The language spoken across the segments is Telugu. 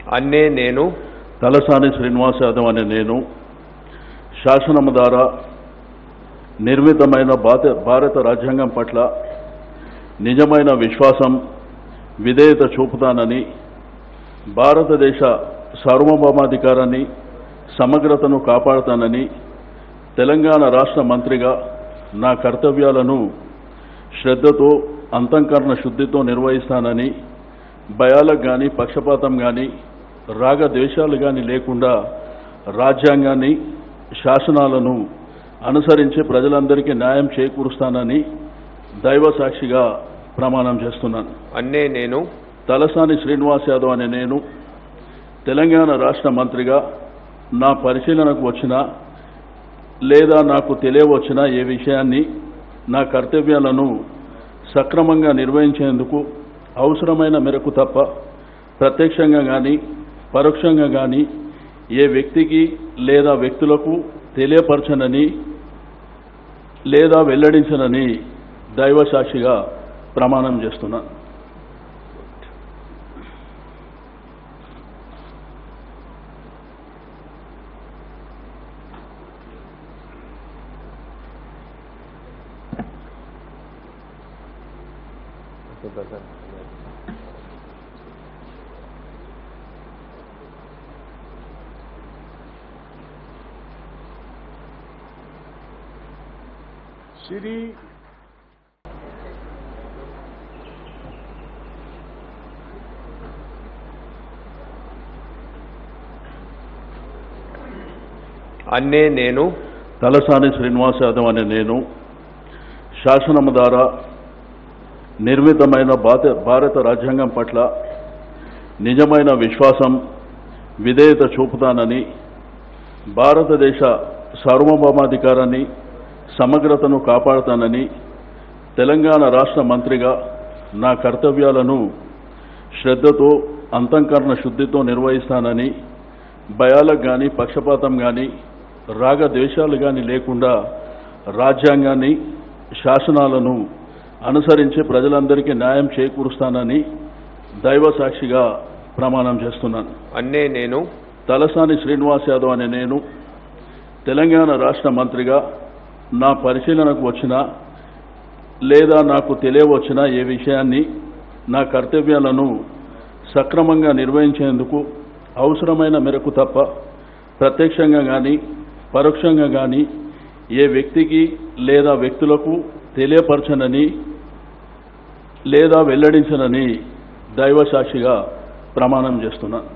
అన్నే నేను తలసాని శ్రీనివాస్ యాదవ్ అనే నేను శాసనము ద్వారా నిర్మితమైన భారత భారత రాజ్యాంగం పట్ల నిజమైన విశ్వాసం విధేయత చూపుతానని భారతదేశ సార్వభౌమాధికారాన్ని సమగ్రతను కాపాడుతానని తెలంగాణ రాష్ట్ర మంత్రిగా నా కర్తవ్యాలను శ్రద్ధతో అంతఃకరణ శుద్ధితో నిర్వహిస్తానని భయాలకు కానీ పక్షపాతం కానీ రాగ ద్వేషాలు కానీ లేకుండా రాజ్యాంగాన్ని శాసనాలను అనుసరించి ప్రజలందరికీ న్యాయం చేకూరుస్తానని దైవ సాక్షిగా ప్రమాణం చేస్తున్నాను అన్నే నేను తలసాని శ్రీనివాస్ యాదవ్ అనే నేను తెలంగాణ రాష్ట్ర మంత్రిగా నా పరిశీలనకు వచ్చిన లేదా నాకు తెలియవచ్చిన ఏ విషయాన్ని నా కర్తవ్యాలను సక్రమంగా నిర్వహించేందుకు అవసరమైన మేరకు తప్ప ప్రత్యక్షంగా కానీ పరోక్షంగా కానీ ఏ వ్యక్తికి లేదా వ్యక్తులకు తెలియపరచనని లేదా వెల్లడించనని దైవ సాక్షిగా ప్రమాణం చేస్తున్నాను శ్రీ అన్నే నేను తలసాని శ్రీనివాస్ యాదవ్ అనే నేను శాసనము ద్వారా నిర్మితమైన భారత భారత రాజ్యాంగం పట్ల నిజమైన విశ్వాసం విధేయత చూపుతానని భారతదేశ సార్వభౌమాధికారాన్ని సమగ్రతను కాపాడుతానని తెలంగాణ రాష్ట్ర మంత్రిగా నా కర్తవ్యాలను శ్రద్ధతో అంతఃకరణ శుద్ధితో నిర్వహిస్తానని భయాలకు కానీ పక్షపాతం కానీ రాగ ద్వేషాలు కానీ లేకుండా రాజ్యాంగాన్ని శాసనాలను అనుసరించి ప్రజలందరికీ న్యాయం చేకూరుస్తానని దైవ సాక్షిగా ప్రమాణం చేస్తున్నాను అన్నే నేను తలసాని శ్రీనివాస్ యాదవ్ అనే నేను తెలంగాణ రాష్ట్ర మంత్రిగా నా పరిశీలనకు వచ్చిన లేదా నాకు తెలియవచ్చిన ఏ విషయాన్ని నా కర్తవ్యాలను సక్రమంగా నిర్వహించేందుకు అవసరమైన మేరకు తప్ప ప్రత్యక్షంగా కానీ పరోక్షంగా కానీ ఏ వ్యక్తికి లేదా వ్యక్తులకు తెలియపరచనని లేదా వెల్లడించనని దైవ సాక్షిగా ప్రమాణం చేస్తున్నాను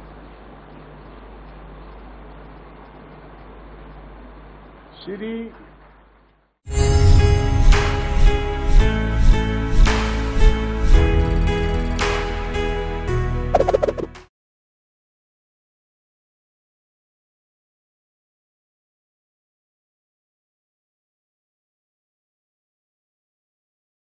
శ్రీ